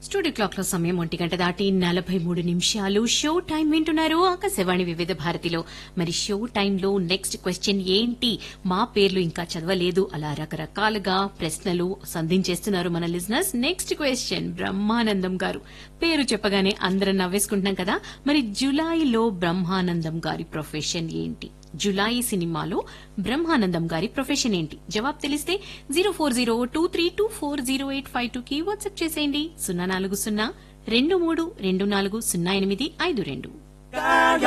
studio clock లో సమయం ఒంటి గంట దాటి నలభై మూడు నిమిషాలు షో టైం వింటున్నారు ఆకాశవాణి వివిధ భారతిలో మరి షో టైంలో నెక్స్ట్ క్వశ్చన్ ఏంటి మా పేర్లు ఇంకా చదవలేదు అలా రకరకాలుగా ప్రశ్నలు సంధించేస్తున్నారు మన లిజినెస్ నెక్స్ట్ క్వశ్చన్ బ్రహ్మానందం గారు పేరు చెప్పగానే అందరం నవ్వేసుకుంటున్నాం కదా మరి జులైలో బ్రహ్మానందం గారి ప్రొఫెషన్ ఏంటి జులాయి సినిమాలో బ్రహ్మానందం గారి ప్రొఫెషన్ ఏంటి జవాబు తెలిస్తే zero four zero two three two four zero eight five two కి వాట్సాప్ చేసేయండి సున్నా నాలుగు సున్నా రెండు మూడు రెండు నాలుగు సున్నా ఎనిమిది ఐదు రెండు